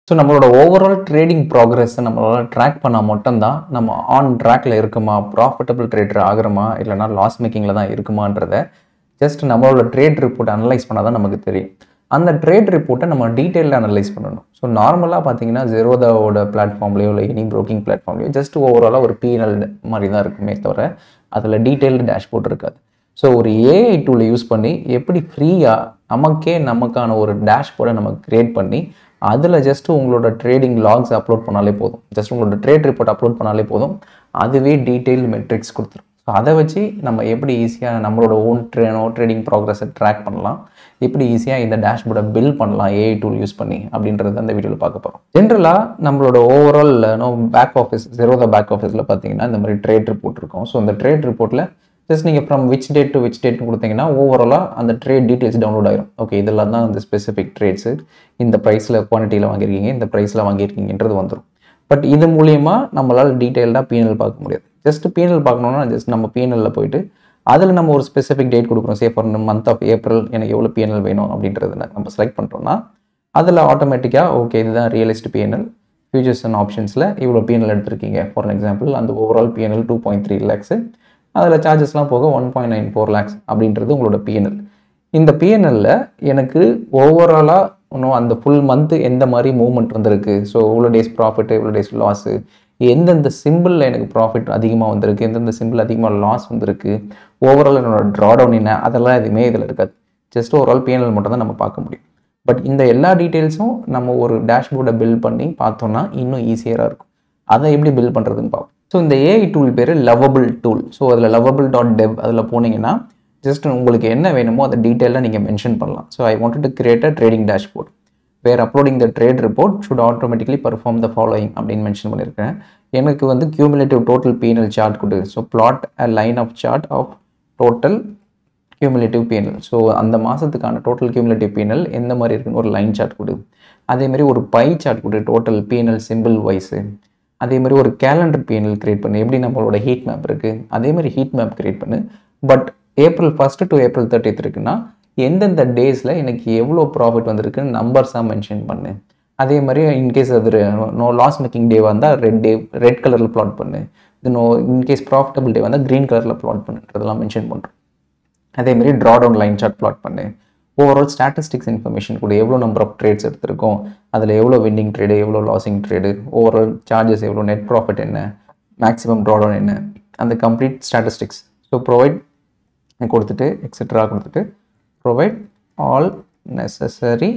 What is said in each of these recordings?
so நம்மளோட overall trading ப்ராக்ரஸை நம்மளால track பண்ணால் மட்டும்தான் நம்ம ஆன் ட்ராக்ல இருக்குமா ப்ராஃபிட்டபிள் ட்ரேடர் ஆகிறோமா இல்லைனா லாஸ் மேக்கிங்கில் தான் இருக்குமான்றத ஜஸ்ட் நம்மளோட ட்ரேட் ரிப்போர்ட் அனலைஸ் பண்ணால் தான் நமக்கு தெரியும் அந்த ட்ரேட் ரிப்போர்ட்டை நம்ம டீட்டெயிலில் அனலைஸ் பண்ணணும் ஸோ நார்மலாக பார்த்தீங்கன்னா ஜெரோதாவோட பிளாட்ஃபார்ம்லையோ இல்லை எனி ப்ரோக்கிங் பிளாட்ஃபார்ம்லையோ ஜஸ்ட் ஓவராலாக ஒரு பிஎன்எல் மாதிரி தான் இருக்குமே தவிர அதில் டீட்டெயில்டு டேஷ்போர்ட் இருக்காது ஸோ ஒரு ஏஐ டூலை யூஸ் பண்ணி எப்படி ஃப்ரீயாக நமக்கே நமக்கான ஒரு டேஷ்போர்டை நம்ம கிரியேட் பண்ணி அதில் ஜஸ்ட் உங்களோட ட்ரேடிங் லாக்ஸ் அப்லோட் பண்ணாலே போதும் ஜஸ்ட் உங்களோட ட்ரேட் ரிப்போர்ட் அப்லோட் பண்ணாலே போதும் அதுவே டீட்டெயில் மெட்ரிக்ஸ் கொடுத்துரும் ஸோ அதை வச்சு நம்ம எப்படி ஈஸியாக நம்மளோட ஓன் ட்ரேனோ ட்ரேடிங் ப்ராக்ரஸை ட்ராக் பண்ணலாம் எப்படி ஈஸியாக இந்த டேஷ்போர்டை பில்ட் பண்ணலாம் ஏஐ டூல் யூஸ் பண்ணி அப்படின்றத அந்த வீடியோவில் பார்க்க போகிறோம் ஜென்ரலாக நம்மளோட ஓவரால் நோ பேக் ஆஃபீஸ் ஜெரோதா பேக் ஆஃபீஸில் பார்த்தீங்கன்னா இந்த மாதிரி ட்ரேட் ரிப்போர்ட் இருக்கும் ஸோ இந்த ட்ரேட் ரிப்போர்ட்டில் ஜஸ்ட் நீங்கள் from which date to which date கொடுத்தீங்கன்னா ஓவராலாக அந்த ட்ரேட் டீட்டெயில்ஸ் டவுன்லோட் ஆயிரும் ஓகே இதெல்லாம் தான் அந்த ஸ்பெசிஃபிக் ட்ரேட்ஸு இந்த ப்ரைஸில் குவான்டிட்டியில் வாங்கியிருக்கீங்க இந்த ப்ரைஸில் வாங்கியிருக்கீங்கன்றது வந்துடும் பட் இது மூலியமாக நம்மளால் டீட்டெயில்டாக பிஎன்எல் பார்க்க முடியாது ஜஸ்ட் பிஎன்எல் பார்க்கணுன்னா ஜஸ்ட் நம்ம பிஎன்எல்ல போயிட்டு அதில் நம்ம ஒரு ஸ்பெசிஃபிக் டேட் கொடுக்குறோம் say for month of April எனக்கு எவ்வளோ பிஎன்எல் வேணும் அப்படின்றத நம்ம செலக்ட் பண்ணுறோம்னா அதில் ஆட்டோமேட்டிக்காக ஓகே இதுதான் ரியலிஸ்ட் பிஎன்எல் ஃபியூச்சர்ஸ் அண்ட் ஆப்ஷன்ஸில் இவ்வளோ பிஎன்எல் எடுத்திருக்கீங்க ஃபார் எக்ஸாம்பிள் அந்த overall PNL two point three lakhs அதில் சார்ஜஸ்லாம் போக one point nine four lakhs அப்படின்றது உங்களோட பிஎன்எல் இந்த பிஎன்எல்ல எனக்கு ஓவராலாக இன்னும் அந்த ஃபுல் மந்த்து எந்த மாதிரி மூவ்மெண்ட் வந்திருக்கு ஸோ இவ்வளோ டேஸ் ப்ராஃபிட் இவ்வளோ டேஸ் லாஸு எந்தெந்த சிம்பிளில் எனக்கு ப்ராஃபிட் அதிகமாக வந்திருக்கு எந்தெந்த சிம்பிள் அதிகமாக லாஸ் வந்திருக்கு ஓவரால் என்னோட ட்ராடவுன் என்ன அதெல்லாம் எதுவுமே இதில் இருக்காது ஜஸ்ட் ஓவரால் பிஎன்எல் மட்டும் தான் நம்ம பார்க்க முடியும் பட் இந்த எல்லா டீட்டெயில்ஸும் நம்ம ஒரு டேஷ்போர்டை பில்ட் பண்ணி பார்த்தோம்னா இன்னும் ஈஸியராக இருக்கும் அதை எப்படி பில்ட் பண்ணுறதுன்னு பார்ப்போம் ஸோ இந்த ஏஐ டூல் பேர் லவபிள் டூல் ஸோ அதில் லவபிள் டாட் டெவ் அதில் போனீங்கன்னா ஜஸ்ட் உங்களுக்கு என்ன வேணுமோ அதை டீட்டெயிலாக நீங்கள் மென்ஷன் பண்ணலாம் so I want to create a trading dashboard where uploading the trade report should automatically perform the following அப்படின்னு மென்ஷன் பண்ணியிருக்கேன் எனக்கு வந்து கியூமுலேட்டிவ் டோட்டல் பிஎன்எல் சார்ட் கொடு so plot a line of chart of total cumulative PNL so அந்த மாதத்துக்கான total cumulative PNL எந்த மாதிரி இருக்குன்னு ஒரு லைன் சார்ட் கொடு அதேமாதிரி ஒரு பை சார்ட் கொடு டோட்டல் பிஎன்எல் சிம்பிள் வைஸு அதே மாதிரி ஒரு கேலண்டர் பிஎன்எல் கிரியேட் பண்ணு எப்படி நம்மளோட ஹீட் மேப் இருக்குது அதே மாதிரி ஹீட் மேப் கிரியேட் பண்ணு but April first to April thirtieth இருக்குன்னா எந்தெந்த டேஸில் எனக்கு எவ்வளோ ப்ராஃபிட் வந்திருக்குன்னு நம்பர்ஸாக மென்ஷன் பண்ணு அதே மாதிரி இன்கேஸ் அது நோ லாஸ் மேக்கிங் டேவாக இருந்தால் ரெட் டே ரெட் கலரில் ப்ளாட் பண்ணு இது நோ இன்கேஸ் ப்ராஃபிட்டபிள் டே வந்தால் க்ரீன் கலரில் ப்ளாட் பண்ணுன்றதெல்லாம் மென்ஷன் பண்ணுறோம் அதேமாரி drawdown line chart plot பண்ணு ஓவரால் ஸ்டாட்டிஸ்டிக்ஸ் இன்ஃபர்மேஷன் கூட எவ்வளோ நம்பர் ஆஃப் ட்ரேட்ஸ் எடுத்திருக்கோம் அதில் எவ்வளோ வின்னிங் ட்ரேடு எவ்வளோ லாஸிங் ட்ரேடு ஓவரால் சார்ஜஸ் எவ்வளோ நெட் ப்ராஃபிட் என்ன மேக்ஸிமம் ட்ராடவுன் என்ன அந்த கம்ப்ளீட் ஸ்டாட்டிஸ்டிக்ஸ் ஸோ ப்ரொவைட் கொடுத்துட்டு எக்ஸெட்ரா கொடுத்துட்டு provide all necessary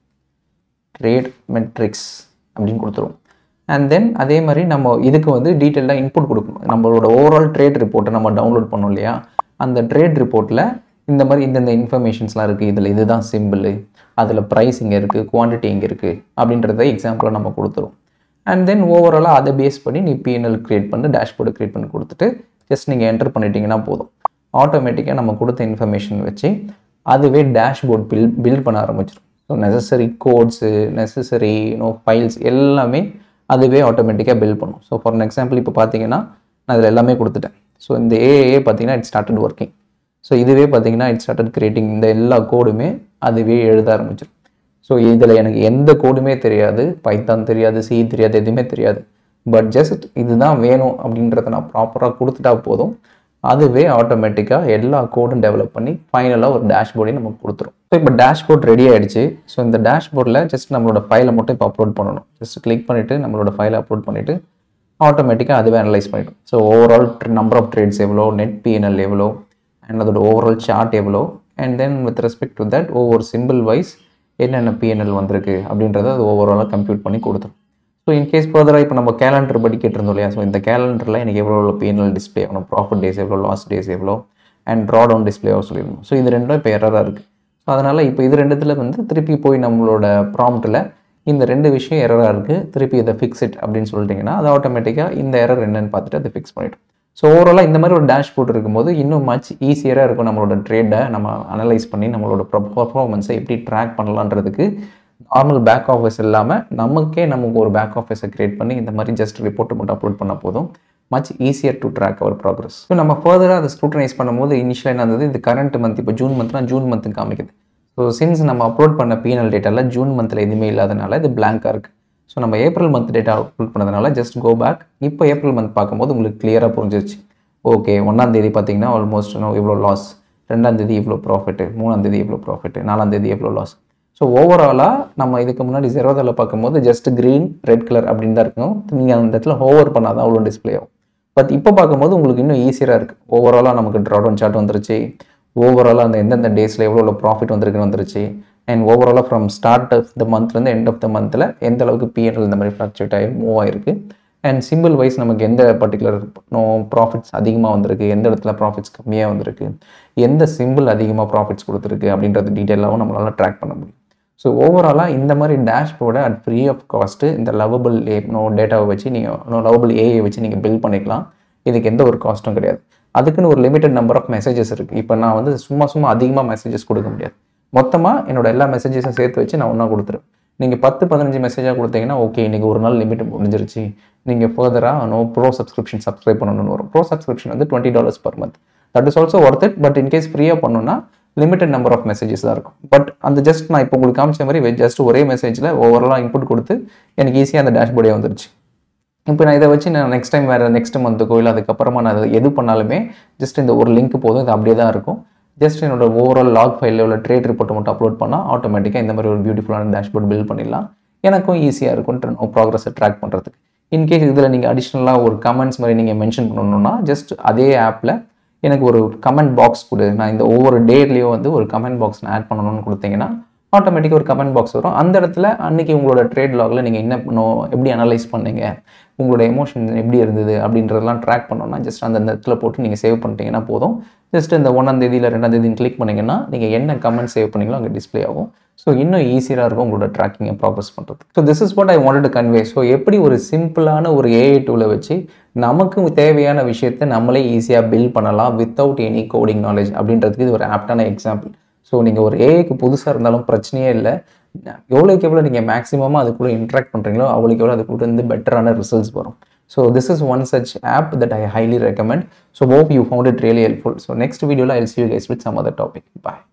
trade metrics அப்படின்னு கொடுத்துருவோம் அண்ட் தென் அதே மாதிரி நம்ம இதுக்கு வந்து டீட்டெயிலாக இன்புட் கொடுக்கணும் நம்மளோட ஓவரால் ட்ரேட் ரிப்போர்ட்டை நம்ம டவுன்லோட் பண்ணோம் இல்லையா அந்த ட்ரேட் ரிப்போர்ட்டில் இந்த மாதிரி இந்தந்த இன்ஃபர்மேஷன்ஸ்லாம் இருக்குது இதில் இதுதான் சிம்பிள் அதில் ப்ரைஸ் இங்கே இருக்குது குவான்டிட்டி இங்கே இருக்குது அப்படின்றத எக்ஸாம்பிளாக நம்ம கொடுத்துருவோம் அண்ட் தென் ஓவராலாக அதை பேஸ் பண்ணி நீ பிஎன்எல் க்ரியேட் பண்ணி டேஷ்போர்டு க்ரியேட் பண்ணி கொடுத்துட்டு ஜஸ்ட் நீங்கள் என்டர் பண்ணிட்டீங்கன்னா போதும் ஆட்டோமேட்டிக்காக நம்ம கொடுத்த இன்ஃபர்மேஷன் வச்சு அதுவே டேஷ்போர்ட் பில் பில்ட் பண்ண ஆரம்பிச்சிடும் ஸோ நெசசரி கோட்ஸு நெசசரி நோ ஃபைல்ஸ் எல்லாமே அதுவே ஆட்டோமேட்டிக்காக பில்ட் பண்ணும் ஸோ ஃபார் எக்ஸாம்பிள் இப்போ பார்த்தீங்கன்னா நான் இதில் எல்லாமே கொடுத்துட்டேன் ஸோ இந்த ஏஏ பார்த்தீங்கன்னா இட் ஸ்டார்டட் ஒர்க்கிங் ஸோ இதுவே பார்த்தீங்கன்னா இட் ஸ்டார்டட் கிரியேட்டிங் இந்த எல்லா கோடுமே அதுவே எழுத ஆரம்பிச்சிடும் ஸோ இதில் எனக்கு எந்த கோடுமே தெரியாது பைத்தான் தெரியாது சி தெரியாது எதுவுமே தெரியாது பட் ஜஸ்ட் இதுதான் வேணும் அப்படின்றத நான் ப்ராப்பராக கொடுத்துட்டா போதும் அதுவே ஆட்டோமேட்டிக்காக எல்லா கோடும் டெவலப் பண்ணி ஃபைனலாக ஒரு டேஷ்போர்டையும் நமக்கு கொடுத்துரும் ஸோ இப்போ டேஷ்போர்ட் ரெடி ஆகிடுச்சு ஸோ இந்த டேஷ்போர்டில் ஜஸ்ட் நம்மளோட ஃபைலை மட்டும் இப்போ அப்லோட் பண்ணணும் ஜஸ்ட் கிளிக் பண்ணிவிட்டு நம்மளோட ஃபைலை அப்லோட் பண்ணிவிட்டு ஆட்டோமேட்டிக்காக அதுவே அனலைஸ் பண்ணிடும் so overall number of trades எவ்வளோ நெட் பிஎன்எல் எவ்வளோ அண்ட் அதோட ஓவரால் சார்ட் எவ்வளோ and then with respect to that ஒவ்வொரு சிம்பிள் வைஸ் என்னென்ன பிஎன்எல் வந்திருக்கு அப்படின்றத அது ஓவராலாக கம்ப்யூட் பண்ணி கொடுத்துரும் ஸோ இன்கேஸ் ஃபர்தராக இப்போ நம்ம கேலண்டர் படி கேட்டிருந்தோம் இல்லையா ஸோ இந்த கேலண்டரில் எனக்கு எவ்வளோ பிஎன்எல் டிஸ்பிளே ஆகணும் ப்ராஃபிட் டேஸ் எவ்வளோ லாஸ் டேஸ் எவ்வளோ அண்ட் ட்ரா டவுன் டிஸ்பிளேவாக சொல்லிடணும் ஸோ இது ரெண்டும் இப்போ எரராக இருக்குது ஸோ அதனால் இப்போ இது ரெண்டுத்தில் வந்து திருப்பி போய் நம்மளோட ப்ராம்ப்ட்டில் இந்த ரெண்டு விஷயம் எரராக இருக்குது திருப்பி இதை ஃபிக்ஸ் இட் அப்படின்னு சொல்லிட்டிங்கன்னா அது ஆட்டோமேட்டிக்காக இந்த எரர் என்னன்னு பார்த்துட்டு அதை ஃபிக்ஸ் பண்ணிவிடும் ஸோ ஓவராலாக இந்த மாதிரி ஒரு டேஷ்போர்ட் இருக்கும்போது இன்னும் மச் ஈஸியராக இருக்கும் நம்மளோட ட்ரேடை நம்ம அனலைஸ் பண்ணி நம்மளோட பர்ஃபார்மன்ஸை எப்படி ட்ராக் பண்ணலான்றதுக்கு நார்மல் பேக் ஆஃபீஸ் இல்லாமல் நமக்கே நமக்கு ஒரு பேக் ஆஃபீஸை கிரியேட் பண்ணி இந்த மாதிரி ஜஸ்ட் ரிப்போர்ட்டை மட்டும் அப்லோட் பண்ணால் போதும் much easier to track our progress so நம்ம ஃபர்தராக அதை ஸ்க்ரூட்டனைஸ் பண்ணும்போது இனிஷியலாக என்ன இருந்தது இது கரண்ட் மந்த் இப்போ ஜூன் மந்த்னா ஜூன் மந்த் காமிக்குது ஸோ சின்ஸ் நம்ம அப்லோட் பண்ண பிஎன்எல் டேட்டாவில் ஜூன் மந்தில் எதுவுமே இல்லாதனால இது பிளாங்காக இருக்குது ஸோ நம்ம ஏப்ரல் மந்த் டேட்டா அப்லோட் பண்ணதுனால ஜஸ்ட் கோ பேக் இப்போ ஏப்ரல் மந்த் பார்க்கும்போது உங்களுக்கு கிளியராக புரிஞ்சிருச்சு ஓகே ஒன்றாம் தேதி பார்த்தீங்கன்னா ஆல்மோஸ்ட் இவ்வளோ லாஸ் ரெண்டாம் தேதி இவ்வளோ ப்ராஃபிட்டு மூணாம் தேதி இவ்வளோ ப்ராஃபிட்டு நாலாம் தேதி எவ்வளோ லாஸ் ஸோ ஓவராலாக நம்ம இதுக்கு முன்னாடி ஜெரோதாவில் பார்க்கும்போது ஜஸ்ட் க்ரீன் ரெட் கலர் அப்படின்னு தான் இருக்கும் நீங்கள் அந்த இடத்துல ஓவர் பண்ணால் தான் அவ்வளோ டிஸ்பிளே ஆகும் பட் இப்போ பார்க்கும்போது உங்களுக்கு இன்னும் ஈஸியாக இருக்குது ஓவராலாக நமக்கு ட்ராடவுன் சார்ட் வந்துருச்சு ஓவராலாக அந்த எந்தெந்த டேஸில் எவ்வளோ ப்ராஃபிட் வந்திருக்குன்னு வந்துருச்சு அண்ட் ஓவராலாக ஃப்ரம் ஸ்டார்ட் ஆஃப் த மந்த்லேருந்து எண்ட் ஆஃப் த மந்தில் எந்த அளவுக்கு பிஎன்எல் இந்த மாதிரி ஃப்ளக்சுவேட் ஆகி மூவ் ஆயிருக்கு அண்ட் சிம்பிள் வைஸ் நமக்கு எந்த பர்டிகுலர் நோ ப்ராஃபிட்ஸ் அதிகமாக வந்திருக்கு எந்த இடத்துல ப்ராஃபிட்ஸ் கம்மியாக வந்திருக்கு எந்த சிம்பிள் அதிகமாக ப்ராஃபிட்ஸ் கொடுத்துருக்கு அப்படின்றது டீட்டெயிலாகவும் நம்மளால் ட்ராக் பண்ண முடியும் ஸோ ஓவராலாக இந்த மாதிரி டேஷ்போர்டை அட் ஃப்ரீ ஆஃப் காஸ்ட்டு இந்த லவபிள் ஏ நோ டேட்டாவை வச்சு நீங்கள் லவபிள் ஏஐ வச்சு நீங்கள் பில் பண்ணிக்கலாம் இதுக்கு எந்த ஒரு காஸ்ட்டும் கிடையாது அதுக்குன்னு ஒரு லிமிட்டட் நம்பர் ஆஃப் மெசேஜஸ் இருக்குது இப்போ நான் வந்து சும்மா சும்மா அதிகமாக மெசேஜஸ் கொடுக்க முடியாது மொத்தமாக என்னோட எல்லா மெசேஜஸும் சேர்த்து வச்சு நான் ஒன்றா கொடுத்துருவேன் நீங்கள் பத்து பதினஞ்சு மெசேஜாக கொடுத்தீங்கன்னா ஓகே இன்றைக்கி ஒரு நாள் லிமிட் முடிஞ்சிருச்சு நீங்கள் ஃபர்தராக நோ ப்ரோ சப்ஸ்கிரிப்ஷன் சப்ஸ்கிரைப் பண்ணணும்னு வரும் ப்ரோ சப்ஸ்கிரிப்ஷன் வந்து twenty dollars per month that is also worth it but in case ஃப்ரீயாக பண்ணணும்னா லிமிட்டட் நம்பர் ஆஃப் மெசேஜஸ் தான் இருக்கும் பட் அந்த ஜஸ்ட் நான் இப்போ உங்களுக்கு காமிச்ச மாதிரி ஜஸ்ட் ஒரே மெசேஜில் ஓவராலாக இன்புட் கொடுத்து எனக்கு ஈஸியாக அந்த டேஷ்போர்டே வந்துருச்சு இப்போ நான் இதை வச்சு நான் நெக்ஸ்ட் டைம் வேறு நெக்ஸ்ட் மந்த்துக்கோ இல்லை அதுக்கப்புறமா நான் அதை எது பண்ணாலுமே ஜஸ்ட் இந்த ஒரு லிங்க் போதும் இது அப்படியே தான் இருக்கும் ஜஸ்ட் என்னோட ஓவரால் லாக் ஃபைலில் உள்ள ட்ரேட் ரிப்போர்ட்டை மட்டும் அப்லோட் பண்ணால் ஆட்டோமேட்டிக்காக இந்த மாதிரி ஒரு பியூட்டிஃபுல்லான டேஷ்போர்ட் பில்ட் பண்ணிடலாம் எனக்கும் ஈஸியாக இருக்கும் ப்ராக்ரஸை ட்ராக் பண்ணுறதுக்கு இன்கேஸ் இதில் நீங்கள் அடிஷ்னலாக ஒரு கமெண்ட்ஸ் மாதிரி நீங்கள் மென்ஷன் பண்ணணும்னா ஜஸ்ட் அதே ஆப்பில் எனக்கு ஒரு கமெண்ட் பாக்ஸ் கொடு நான் இந்த ஒவ்வொரு டேட்லேயும் வந்து ஒரு கமெண்ட் பாக்ஸ் நான் ஆட் பண்ணணும்னு கொடுத்தீங்கன்னா ஆட்டோமேட்டிக்காக ஒரு கமெண்ட் பாக்ஸ் வரும் அந்த இடத்துல அன்றைக்கி உங்களோட ட்ரேட் லாகில் நீங்கள் என்ன பண்ணணும் எப்படி அனலைஸ் பண்ணீங்க உங்களோட எமோஷன் எப்படி இருந்தது அப்படின்றதெல்லாம் ட்ராக் பண்ணோம்னா ஜஸ்ட் அந்த இடத்துல போட்டு நீங்கள் சேவ் பண்ணிட்டீங்கன்னா போதும் ஜஸ்ட் இந்த ஒன்றாம் தேதியில் ரெண்டாம் தேதின்னு கிளிக் பண்ணிங்கன்னா நீங்கள் என்ன கமெண்ட் சேவ் பண்ணீங்களோ அங்கே டிஸ்பிளே ஆகும் ஸோ இன்னும் ஈஸியாக இருக்கும் உங்களோட ட்ராக்கிங்கை ப்ராக்ரஸ் பண்ணுறது so this is what I wanted to convey so எப்படி ஒரு சிம்பிளான ஒரு ஏஐ டூலை வச்சு நமக்கு தேவையான விஷயத்தை நம்மளே ஈஸியாக பில் பண்ணலாம் வித்தவுட் எனி கோடிங் நாலேஜ் அப்படின்றதுக்கு இது ஒரு ஆப்டான எக்ஸாம்பிள் ஸோ நீங்கள் ஒரு ஏஐக்கு புதுசாக இருந்தாலும் பிரச்சனையே இல்லை எவ்வளோக்கு எவ்வளோ நீங்கள் மேக்ஸிமமாக அது கூட இன்ட்ராக்ட் பண்ணுறீங்களோ அவ்வளோக்கு எவ்வளோ அது கூட இருந்து பெட்டரான ரிசல்ட்ஸ் வரும் so this is one such app that I highly recommend so hope you found it really helpful so next வீடியோவில் I'll see you guys with some other topic bye